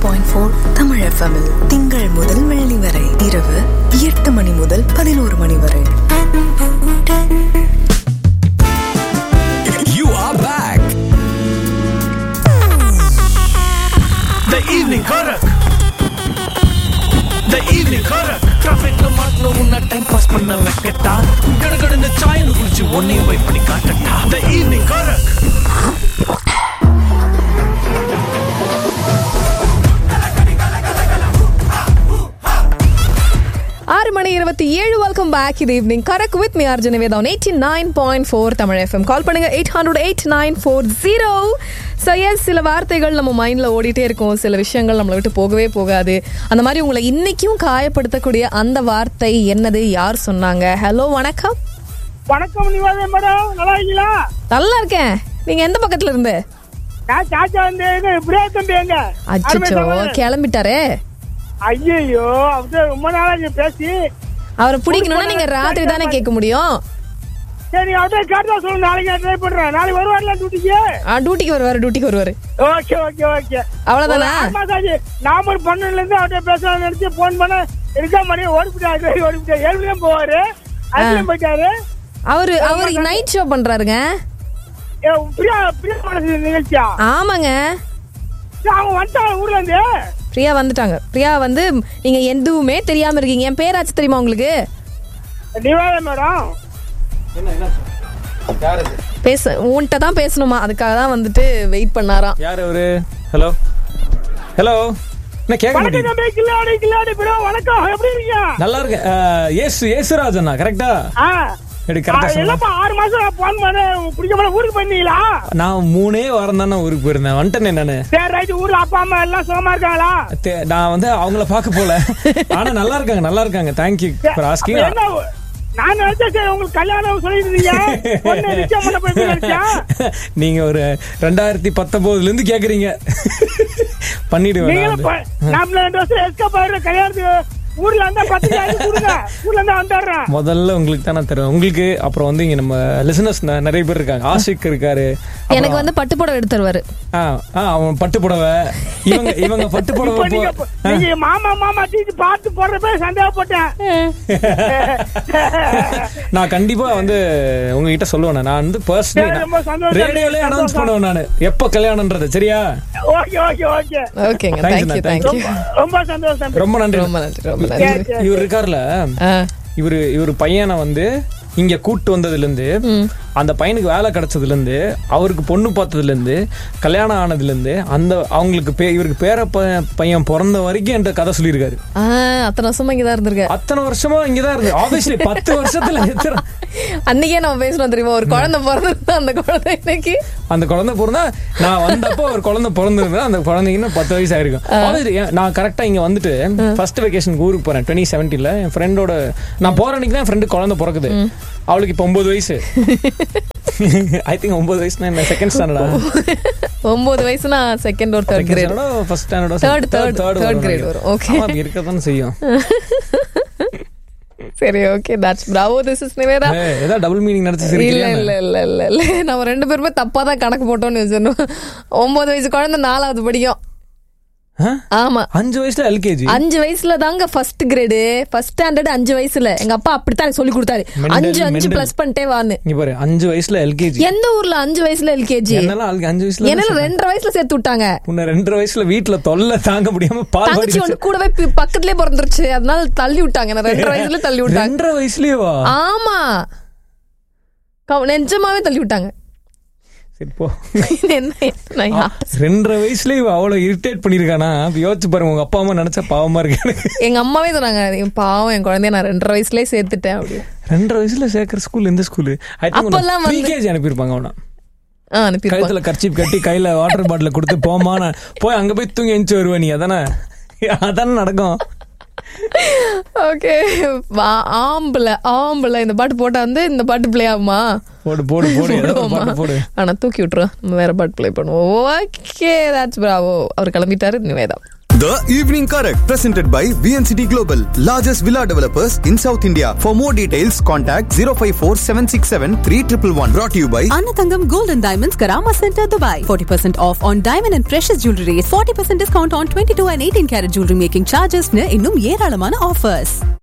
Point four Tamil எஃப்எம்மில் திங்கள் முதல் வெள்ளி வரை இரவு எட்டு மணி முதல் பதினோரு மணி வரை You are back. The evening Karak. The evening Karak. Trafficல மாட்டின உன்னை டைம் பாஸ் பண்ண வைக்கட்டா கடகடன்னு சாயல் குளிச்சு ஒன்னையும் போய் பண்ணி காட்டட்டா The evening Karak. ஆறு மணி இருபத்தி ஏழு வெல்கம் பேக் இது evening correct with me Arjun வேதம் eighty nine point four Tamil FM call பண்ணுங்க eight hundred eight nine four zero so yes சில வார்த்தைகள் நம்ம மைண்டில் ஓடிட்டே இருக்கும் சில விஷயங்கள் நம்மளை விட்டு போகவே போகாது அந்த மாதிரி உங்களை இன்னைக்கும் காயப்படுத்தக்கூடிய அந்த வார்த்தை என்னது யார் சொன்னாங்க ஹலோ வணக்கம் வணக்கம் நிவாதம் மேடம் நல்லா இருக்கீங்களா நல்லா இருக்கேன் நீங்க எந்த பக்கத்துல இருந்து நான் சாச்சா வந்து இது இப்படியே தம்பி எங்க அச்சோ கிளம்பிட்டாரே ஐயோ அது ரொம்ப நாளா நீ பேசி அவரை பிடிக்கணும்னா நீங்க ராத்திரி தானே கேட்க முடியும் சரி அவர்கிட்ட கேட்டா சொல்லு நாளைக்கு ட்ரை பண்றேன் நாளைக்கு வருவார்ல டியூட்டிக்கு ஆ, டியூட்டிக்கு வருவாரு டியூட்டிக்கு வருவாரு ஓகே ஓகே ஓகே அவ்வளவுதானா நாமர் பண்ணல இருந்து அவர்கிட்ட பேசலாம்னு நினைச்சு போன் பண்ண இருக்கா மணி ஓடிவிட்டாரு ஓடிவிட்டா ஏழு மணியும் போவாரு அஞ்சு போயிட்டாரு அவரு அவரு நைட் ஷோ பண்றாருங்க ஏ, பிரியா பிரியா மனசு நிகழ்ச்சியா ஆமாங்க சரி, அவங்க வந்துட்டாங்க ஊர்ல இருந்து பிரியா வந்துட்டாங்க பிரியா வந்து நீங்க எதுவுமே தெரியாம இருக்கீங்க என் பேராச்சு தெரியுமா உங்களுக்கு நிவாதம் மேடம் பேச உன்கிட்ட தான் பேசணுமா அதுக்காக தான் வந்துட்டு வெயிட் பண்ணாராம் யார் அவரு ஹலோ ஹலோ என்ன கேட்க வணக்கம் மாட்டேங்குது தம்பி கில்லாடி கில்லாடி பிரியா வணக்கம் எப்படி இருக்கீங்க நல்லா இருக்கேன் அஹ், ஏசு ஏசுராஜ் அண்ணா கரெக்டா ஆ. எப்படி ஆ, கரெக்டா சொன்னா இல்லப்பா ஆறு மாசம் நான் போன் பண்ண பிடிக்க போல ஊருக்கு பண்ணீங்களா நான் மூணே வாரம் தானே ஊருக்கு போயிருந்தேன் வந்துட்டேனே நானு சரி ரைட் ஊர்ல அப்பா அம்மா எல்லாம் சுகமா இருக்காங்களா தே- நான் வந்து அவங்கள பார்க்க போல ஆனா நல்லா இருக்காங்க நல்லா இருக்காங்க தேங்க்யூ ஃபார் ஆஸ்கிங் அப்ப என்ன நான் நினைச்சேன் சரி உங்களுக்கு கல்யாணம் சொல்லிருந்தீங்க பொண்ணு நிச்சயம் பண்ண போய் நினைச்சேன் நீங்க ஒரு ரெண்டாயிரத்தி பத்தொன்பதுல இருந்து கேக்குறீங்க பண்ணிடுவேன் நான் நீங்களும் வந்து. ப- நம்மள ரெண்டு வருஷம் எஸ்கேப் ஆயிடுற கல்யாணத்துக்கு ஊர்ல இருந்தா பத்து காசு கொடுங்க ஊர்ல இருந்தா வந்துடுறேன் முதல்ல உங்களுக்கு தான் நான் தருவேன் உங்களுக்கு அப்புறம் வந்து இங்க நம்ம லிசனர்ஸ் நிறைய பேர் இருக்காங்க ஆஷிக் இருக்காரு எனக்கு வந்து பட்டு புடவை எடுத்து தருவாரு ஆ, ஆ, அவன் பட்டு புடவை இவங்க இவங்க பட்டு இப்ப புடவை நீங்க போ- நீங்க மாமா மாமா தீட்டு பார்த்து போடுறப்ப சந்தேகப்பட்டேன் நான் கண்டிப்பா வந்து உங்ககிட்ட சொல்லுவேன் நான் வந்து சரி, ரொம்ப சந்தோஷம். ரேடியோல அனௌன்ஸ் பண்ணுவேன் நான் எப்ப கல்யாணம்ன்றது சரியா ஓகே ஓகே ஓகே ஓகேங்க Thanks தேங்க்யூ அண்ணா, thank தேங்க்யூ ரொம்ப சந்தோஷம் ரொம்ப நன்றி ரொம்ப நன்றி ரொம்ப சரி, நன்றி சரி. இவர் இருக்கார்ல ஆ, இவரு இவர் பையனை வந்து இங்க கூட்டு வந்ததுல இருந்து அந்த பையனுக்கு வேலை கிடைச்சதுல இருந்து அவருக்கு பொண்ணு பார்த்ததுல இருந்து கல்யாணம் ஆனதுல இருந்து அந்த அவங்களுக்கு பே- இவருக்கு பேர ப- பையன் பிறந்த வரைக்கும் என்கிட்ட கதை சொல்லியிருக்காரு ஆ, அத்தனை வருஷமா இங்கதான் இருந்திருக்க அத்தனை வருஷமா இங்கதான் இருந்து ஆப்வியஸ்லி பத்து வருஷத்துல எத்தனை அன்னைக்கே நம்ம பேசணும் தெரியுமா ஒரு குழந்தை பிறந்திருந்தா அந்த குழந்தை இன்னைக்கு அந்த குழந்தை பிறந்தா நான் வந்தப்போ ஒரு குழந்தை பிறந்திருந்தா அந்த குழந்தைக்கு இன்னும் பத்து வயசு ஆயிருக்கும் Obviously, ஏன் நான் கரெக்டா இங்க வந்துட்டு ஃபர்ஸ்ட் வெக்கேஷனுக்கு ஊருக்கு போறேன் டுவெண்ட்டி செவன்டீன்ல என் ஃப்ரெண்டோட நான் போற அன்னைக்கு தான் ஃப்ரெண்டு குழந்தை பிறக்குது அவளுக்கு இப்போ ஒன்பது வயசு ஐ திங்க் ஒன்பது வயசுனா என்ன செகண்ட் ஸ்டாண்டர்டா ஒன்பது வயசுனா செகண்ட் ஒரு தேர்ட் கிரேட் ஃபர்ஸ்ட் ஸ்டாண்டர்டோ Third, third, third grade வரும். Okay. இருக்க தான் செய்யும் சரி okay that's bravo this is Nivedha ஏய், ஏதாவது டபுள் மீனிங் நடத்தி இல்ல சிரிக்கிறியா இல்ல இல்ல இல்ல இல்ல நம்ம ரெண்டு பேருமே தப்பா தான் கணக்கு போட்டோம்னு வச்சிருந்தோம் ஒன்பது வயசு குழந்தை நாலாவது படிக்கும் ஆ? ஆமா அஞ்சு வயசுல எல்கேஜி அஞ்சு வயசுல தாங்க ஃபர்ஸ்ட் கிரேடு ஃபர்ஸ்ட் ஸ்டாண்டர்ட் அஞ்சு வயசுல எங்க அப்பா அப்படித்தான் எனக்கு சொல்லி கொடுத்தாரு மெண்டல், அஞ்சு அஞ்சு மெண்டல். பிளஸ் பண்ணிட்டே வான்னு இங்க பாரு அஞ்சு வயசுல எல்கேஜி எந்த ஊர்ல அஞ்சு வயசுல எல்கேஜி என்னெல்லாம் ஆளுக்கு அஞ்சு வயசுல என்னால ரெண்டரை வயசுல சேர்த்து விட்டாங்க உன்னை ரெண்டரை வயசுல வீட்டுல தொல்லை தாங்க முடியாம பால் தங்கச்சி வாடி ஒண்ணு கூடவே பி- பக்கத்துலயே பிறந்துருச்சு அதனால தள்ளி விட்டாங்க நான் ரெண்டரை வயசுல தள்ளி விட்டாங்க ரெண்டரை வயசுலயேவா ஆமா கவ- நிஜமாவே தள்ளி விட்டாங்க சரி போ இது என்ன நான் யார்ட்ட ரெண்டரை வயசுலயே இவ அவ்வளவு இரிட்டேட் பண்ணிருக்கானா அப்ப யோசிச்சு பாருங்க உங்க அப்பா அம்மா நினைச்சா பாவமா இருக்கு எனக்கு எங்க அம்மாவே சொன்னாங்க "என் பாவம் என் குழந்தைய நான் ரெண்டரை வயசுலயே சேர்த்துட்டேன் அப்படி ரெண்டரை வயசுல சேர்க்கிற ஸ்கூல் எந்த ஸ்கூல் அப்பெல்லாம் வந்து- கேஜி அனுப்பியிருப்பாங்க அவனா ஆ அனுப்பிருப்பாங்க கழுத்துல கர்ச்சீப் கட்டி கையில வாட்டர் பாட்டில கொடுத்து போமா நான் போய் அங்க போய் தூங்கி எந்திச்சு வருவ நீ அதானே அதானே நடக்கும் ஓகே ஆம்பளை ஆம்பளை இந்த பாட்டு போட்டா வந்து இந்த பாட்டு பிளே ஆகுமா போடு போடு போடு ஏதோ ஒரு போடுவோமா? பாட்டு போடு ஆனா தூக்கி விட்டுருவோம் நம்ம வேற பாட்டு ப்ளே பண்ணுவோம் ஓகே தாட்ஸ் பிராவோ அவர் கிளம்பிட்டாரு Nivetha The Evening Correct, presented by VNCT Global, largest villa developers in South India. For more details, contact 054 767 3111. Brought to you by Anatangam Gold and Diamonds Karama Center, Dubai. 40% off on diamond and precious jewelry. 40% discount on 22 and 18 karat jewelry making charges. இன்னும் ஏராளமான offers.